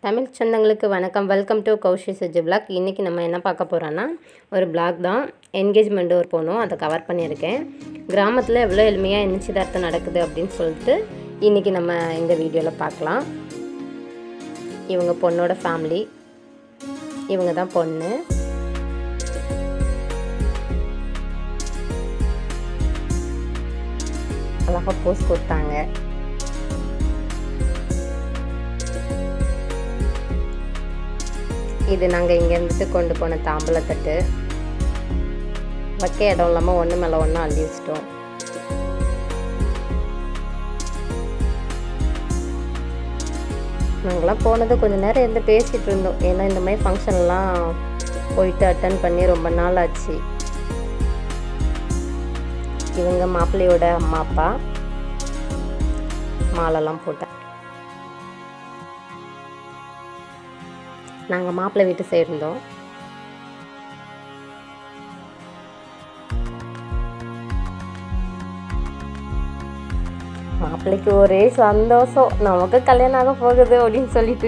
தமிழ் சொந்தங்களுக்கு வணக்கம் welcome to Kaushi Suji blog இன்றைக்கி நம்ம என்ன பார்க்க போகிறோன்னா ஒரு பிளாக் தான் என்கேஜ்மெண்ட் ஒரு போகணும் அதை கவர் பண்ணியிருக்கேன் கிராமத்தில் எவ்வளோ எளிமையாக நிச்சயதார்த்தம் நடக்குது அப்படின்னு சொல்லிட்டு இன்றைக்கி நம்ம இந்த வீடியோவில் பார்க்கலாம் இவங்க பொண்ணோட ஃபேமிலி இவங்க தான் பொண்ணு அழகாக போஸ் கொடுத்தாங்க இது நாங்கள் இங்கே இருந்துட்டு கொண்டு போன தாம்பலத்தட்டு வைக்க இடம் இல்லாமல் ஒன்று மேலே ஒன்று அள்ளி வச்சிட்டோம் நாங்களாம் போனது கொஞ்சம் நேரம் இருந்து பேசிகிட்டு இருந்தோம் ஏன்னா இந்த மாதிரி ஃபங்க்ஷன்லாம் போயிட்டு அட்டன் பண்ணி ரொம்ப நாள் ஆச்சு இவங்க மாப்பிள்ளையோட அம்மா அப்பா மாலைலாம் போட்டேன் நாங்கள் மாப்பிள்ளை வீட்டு சேர்ந்தோம் மாப்பிள்ளைக்கு ஒரே சந்தோஷம் நமக்கு கல்யாணம் ஆக போகுது அப்படின்னு சொல்லிட்டு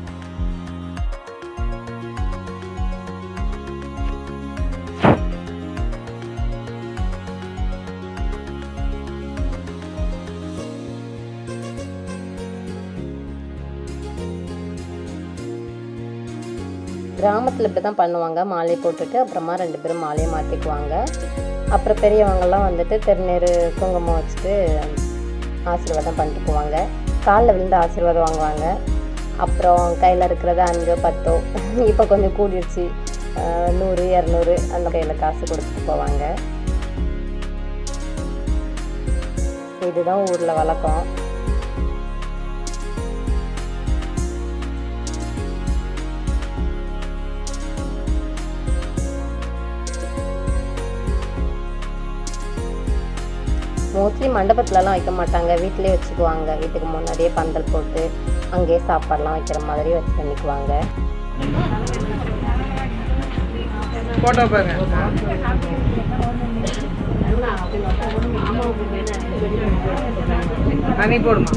கிராமத்தில் இப்படி தான் பண்ணுவாங்க மாலை போட்டுட்டு அப்புறமா ரெண்டு பேரும் மாலையை மாற்றிக்குவாங்க அப்புறம் பெரியவங்கெல்லாம் வந்துட்டு திருநீர் குங்குமம் வச்சுட்டு ஆசீர்வாதம் பண்ணிட்டு போவாங்க காலில் விழுந்து ஆசீர்வாதம் வாங்குவாங்க அப்புறம் கையில் இருக்கிறது அஞ்சோ பத்தோ இப்போ கொஞ்சம் கூடிடுச்சு ஆஹ் நூறு இரநூறு அந்த கையில் காசு கொடுத்துட்டு போவாங்க இதுதான் ஊரில் வழக்கம் மோஸ்ட்லி மண்டபத்துலலாம் வைக்க மாட்டாங்க வீட்டிலே வச்சுக்குவாங்க வீட்டுக்கு முன்னாடியே பந்தல் போட்டு அங்கேயே சாப்பாடுலாம் வைக்கிற மாதிரி வச்சு பண்ணிக்குவாங்க போட்டோ பாருங்க தனி போடுமா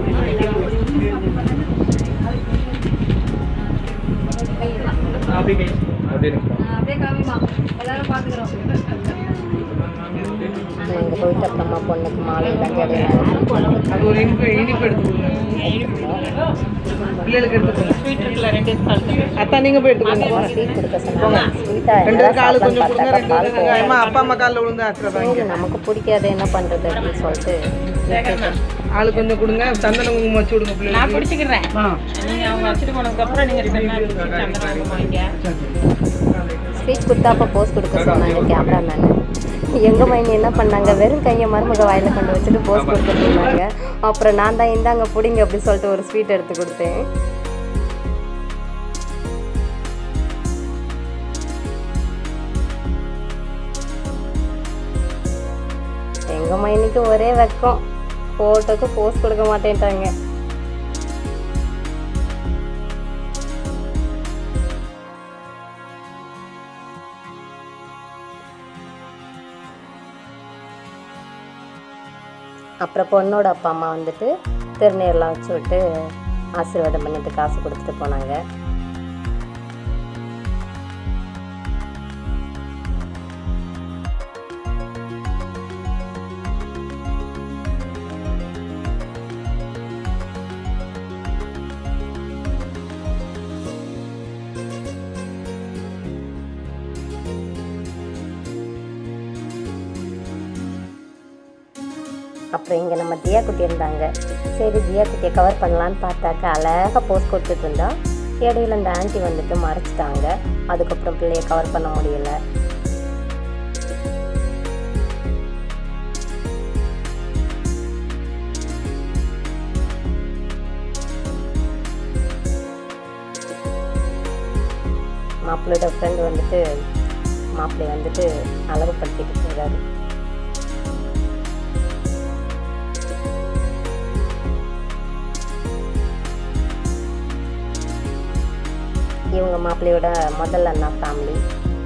இங்கே போயிட்டு அப்புறமா பொண்ணுக்கு மாலையெல்லாம் ஜடையெல்லாம் அது ஒரு இனிப்பு இனிப்பு எடுத்து கொடுங்க பிள்ளைகளுக்கு எடுத்து கொடுங்க அத்தா நீங்க போய் எடுத்துக்கோங்க ஸ்வீட் கொடுக்க சொன்னாங்க ஸ்வீட்டாக ரெண்டு என்ன காலு கொஞ்சம் கொடுங்க பார்த்தா ரெண்டு பால் பேருக்கு அம்மா அப்பா அம்மா காலில் விழுந்து ஆசிரதாங்க சரி, நமக்கு பிடிக்காது என்ன பண்ணுறது அப்படின்னு சொல்லிட்டு ஆளு கொஞ்சம் கொடுங்க சந்தன குங்குமம் வச்சு விடுங்க பிள்ளைகளுக்கு பிடிச்சிக்கிறேன் ஆ நீங்க அவங்க வச்சுட்டு போனதுக்கு அப்புறம் நீங்க சந்தனம் வாங்கிக்க ஸ்பீச் கொடுத்தா அப்போ போஸ் கொடுக்க சொன்னாங்க கேமராமேனு எங்கள் மைனி என்ன பண்ணாங்க வெறும் கையை மருமக வாயில கொண்டு வச்சுட்டு போஸ் கொடுத்துட்டு இருந்தாங்க அப்புறம் நான் தான் இந்தாங்க பிடிங்க அப்படின்னு சொல்லிட்டு ஒரு ஸ்வீட் எடுத்து கொடுத்தேன் எங்கள் மைனிக்கு ஒரே வெக்கம் ஃபோட்டோக்கு போஸ் கொடுக்க மாட்டேன்ட்டாங்க அப்புறம் பொண்ணோட அப்பா அம்மா வந்துட்டு திருநீர்லாம் வச்சு விட்டு ஆசீர்வாதம் பண்ணிட்டு காசு கொடுத்துட்டு போனாங்க அப்புறம் இங்கே நம்ம தியா குட்டி இருந்தாங்க சரி தியா குட்டியை கவர் பண்ணலான்னு பார்த்தாக்க அழகாக போஸ் கொடுத்துட்டு இருந்தா இடையில இந்த ஆன்ட்டி வந்துட்டு மறைச்சிட்டாங்க அதுக்கப்புறம் பிள்ளைய கவர் பண்ண முடியல மாப்பிள்ளையோட ஃப்ரெண்டு வந்துட்டு மாப்பிள்ளை வந்துட்டு அழகுப்படுத்திட்டு போகிறாரு இவங்க மாப்பிள்ளையோட முதல் அண்ணா ஃபேமிலி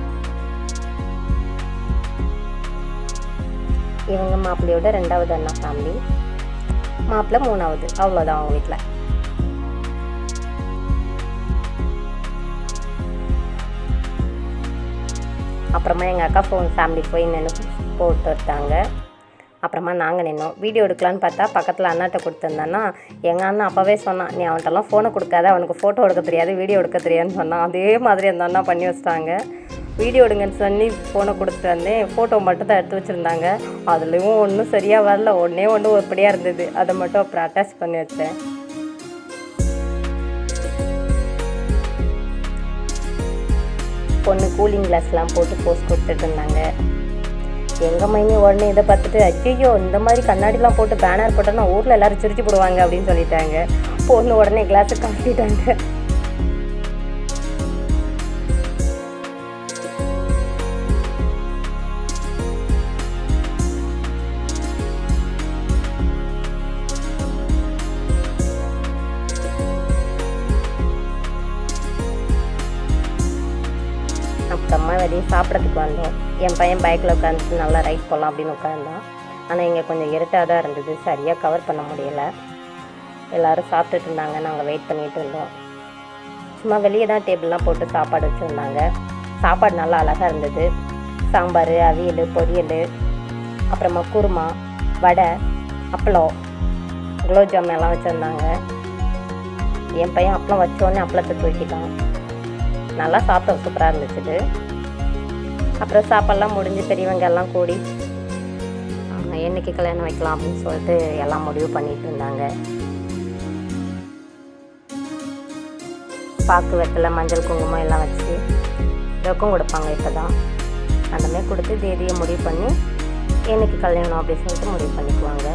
இவங்க மாப்பிள்ளையோட ரெண்டாவது அண்ணா ஃபேமிலி மாப்பிள்ளை மூணாவது அவ்வளோதான் அவங்க வீட்டில் அப்புறமா எங்கள் அக்கா ஃபோன் ஃபேமிலி போய் நின்று போட்டு வந்தாங்க அப்புறமா நாங்கள் நின்னோம் வீடியோ எடுக்கலான்னு பார்த்தா பக்கத்தில் அண்ணாட்ட கொடுத்துருந்தேன்னா எங்கள் அண்ணன் அப்போவே சொன்னான் நீ அவன்கிட்டலாம் ஃபோனை கொடுக்காத அவனுக்கு ஃபோட்டோ எடுக்க தெரியாது வீடியோ எடுக்க தெரியாதுன்னு சொன்னான் அதே மாதிரி அந்த அண்ணா பண்ணி வச்சிட்டாங்க வீடியோ எடுங்கன்னு சொல்லி ஃபோனை கொடுத்துட்டு வந்தேன் ஃபோட்டோ மட்டும் தான் எடுத்து வச்சுருந்தாங்க அதுலேயும் ஒன்றும் சரியாக வரல ஒன்றே ஒன்று ஒருபடியாக இருந்தது அதை மட்டும் அப்புறம் அட்டாச் பண்ணி வச்சேன் பொண்ணு கூலிங் கிளாஸ்லாம் போட்டு போஸ்ட் கொடுத்துட்டு இருந்தாங்க எங்கள் மைனி உடனே இதை பார்த்துட்டு ஐயோ இந்த மாதிரி கண்ணாடிலாம் போட்டு பேனர் போட்டோன்னா ஊரில் எல்லாரும் சிரிச்சு போடுவாங்க அப்படின்னு சொல்லிட்டாங்க பொண்ணு உடனே கிளாஸை காட்டிட்டாங்க அப்புறமா வெளியே சாப்பிட்றதுக்கு வந்தோம் என் பையன் பைக்கில் உட்காந்துட்டு நல்லா ரைட் போகலாம் அப்படின்னு உட்காந்தான் ஆனால் இங்கே கொஞ்சம் இருட்டாக தான் இருந்தது சரியாக கவர் பண்ண முடியல எல்லோரும் சாப்பிட்டுட்டு இருந்தாங்க நாங்கள் வெயிட் பண்ணிட்டு இருந்தோம் சும்மா வெளியே தான் டேபிள்லாம் போட்டு சாப்பாடு வச்சுருந்தாங்க சாப்பாடு நல்லா அழகாக இருந்தது சாம்பார் அவியல் பொரியல் அப்புறமா குருமா வடை அப்பளம் குலோப் ஜாமுன் எல்லாம் வச்சுருந்தாங்க என் பையன் அப்பளம் வச்சோடனே அப்பளத்தை தூக்கிட்டான் நல்லா சாப்பிட்டோம் சூப்பராக இருந்துச்சு அப்புறம் சாப்பாடெல்லாம் முடிஞ்சு பெரியவங்க எல்லாம் கூடி அவங்க என்னைக்கு கல்யாணம் வைக்கலாம் அப்படின்னு சொல்லிட்டு எல்லாம் முடிவு பண்ணிட்டு இருந்தாங்க பாக்கு வெத்தலை மஞ்சள் குங்குமம் எல்லாம் வச்சு ரொக்கம் கொடுப்பாங்க இப்போ தான் அந்த மாதிரி கொடுத்து தேதியை முடிவு பண்ணி என்னைக்கு கல்யாணம் அப்படின்னு சொல்லிட்டு முடிவு பண்ணிக்குவாங்க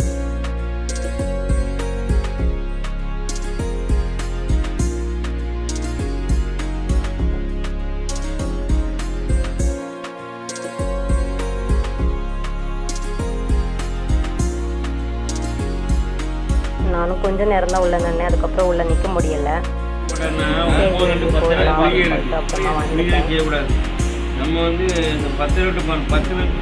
நானும் கொஞ்சம் நேரம் தான் உள்ள நின்னேன் அதுக்கப்புறம் உள்ள நிற்க முடியல அப்புறமா வந்துட்டேன் செய்யக்கூடாது நம்ம வந்து இந்த பத்து லிட்டர் பண் பத்து லிட்டர்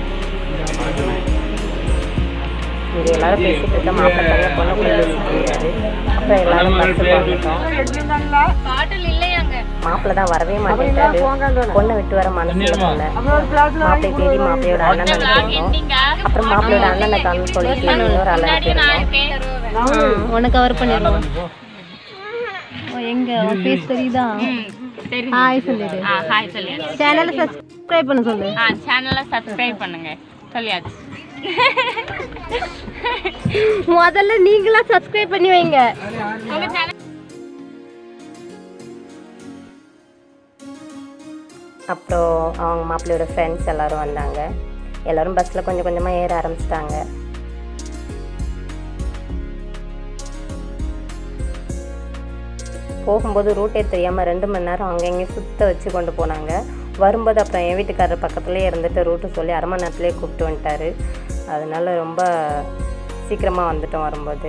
இங்கே எல்லாரும் பேசிட்டு இருக்க மாப்பிள்ளை தனியாக பொண்ணு கூட பேசிட்டு இருந்தாரு அப்புறம் எல்லாரும் பஸ்ஸுக்கு வந்துட்டோம் மாப்பிள்ளை தான் வரவே மாட்டேங்கிறாரு பொண்ணை விட்டு வர மனசு இல்லை மாப்பிள்ளை தேடி மாப்பிள்ளையோட அண்ணனை இருந்தோம் அப்புறம் மாப்பிள்ளையோட அண்ணனை காணும் சொல்லிட்டு இன்னொரு அண்ணனுக்கு இருந்தோம் உனக்கு கவர் பண்ணிடுவோம் எங்க உன் ஃபேஸ் தெரியுதா ஹாய் சொல்லிடு ஆ ஹாய் சொல்லியாச்சு சேனலை சப்ஸ்கிரைப் பண்ண சொல்லு ஆ சேனலை சப்ஸ்கிரைப் பண்ணுங்க சொல்லியாச்சு முதல்ல நீங்களா சப்ஸ்கிரைப் பண்ணி வைங்க உங்க சேனல் அப்புறம் அவங்க மாப்பிள்ளையோட ஃப்ரெண்ட்ஸ் எல்லாரும் வந்தாங்க எல்லாரும் பஸ்ஸில் கொஞ்சம் கொஞ்சமாக ஏற ஆரம்பிச்சிட்டாங்க போகும்போது ரூட்டே தெரியாமல் ரெண்டு மணி நேரம் அங்கே இங்கேயும் சுத்த வச்சு கொண்டு போனாங்க வரும்போது அப்புறம் என் வீட்டுக்காரர் பக்கத்துலேயே இருந்துட்டு ரூட்டு சொல்லி அரை மணி நேரத்துலேயே கூப்பிட்டு வந்துட்டாரு அதனால ரொம்ப சீக்கிரமாக வந்துட்டோம் வரும்போது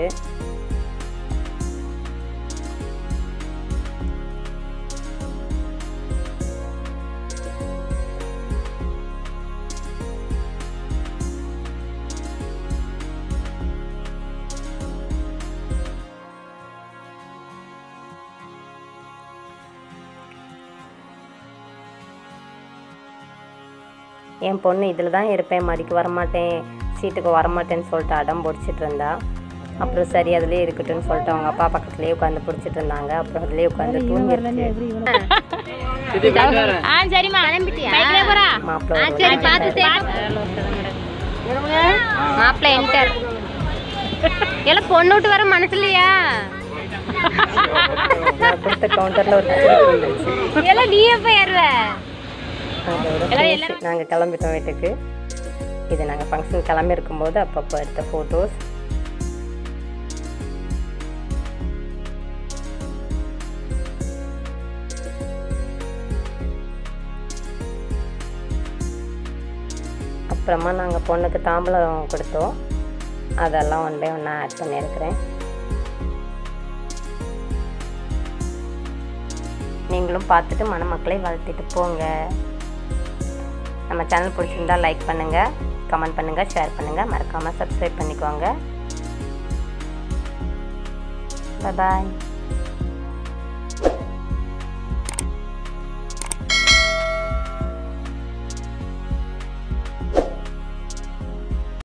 என் பொண்ணு இதில் தான் இருப்பேன் மடிக்கு வரமாட்டேன் சீட்டுக்கு வரமாட்டேன்னு சொல்லிட்டு அடம் பிடிச்சிட்டு இருந்தா அப்புறம் சரி அதுலேயே இருக்கட்டும்னு சொல்லிட்டு அவங்க அப்பா பக்கத்துலேயே உட்காந்து பிடிச்சிட்டு இருந்தாங்க அப்புறம் அதுலேயே உட்காந்து தூங்கிடுச்சு ஆ சரிம்மா பைக்ல போறா மாப்பிள்ளை ஒரு சரி பார்த்து மாப்பிள்ளை என்டர் எல்லாம் பொண்ணு விட்டு வர மனசு இல்லையா நான் கொடுத்த கவுண்டரில் ஒரு சிரிப்பு இருந்துச்சு எல்லாம் நீ எப்ப ஏறுவ நாங்கள் கிளம்பிட்டோம் வீட்டுக்கு இது நாங்கள் ஃபங்க்ஷன் கிளம்பி இருக்கும்போது அப்பப்போ எடுத்த ஃபோட்டோஸ் அப்புறமா நாங்கள் பொண்ணுக்கு தாம்பலம் கொடுத்தோம் அதெல்லாம் ஒன் பை ஒன்றா ஆட் பண்ணியிருக்கிறேன் நீங்களும் பார்த்துட்டு மணமக்களை வளர்த்திட்டு போங்க நம்ம சேனல் பிடிச்சிருந்தா லைக் பண்ணுங்கள் கமெண்ட் பண்ணுங்கள் ஷேர் பண்ணுங்கள் மறக்காமல் சப்ஸ்கிரைப் பண்ணிக்கோங்க பாய்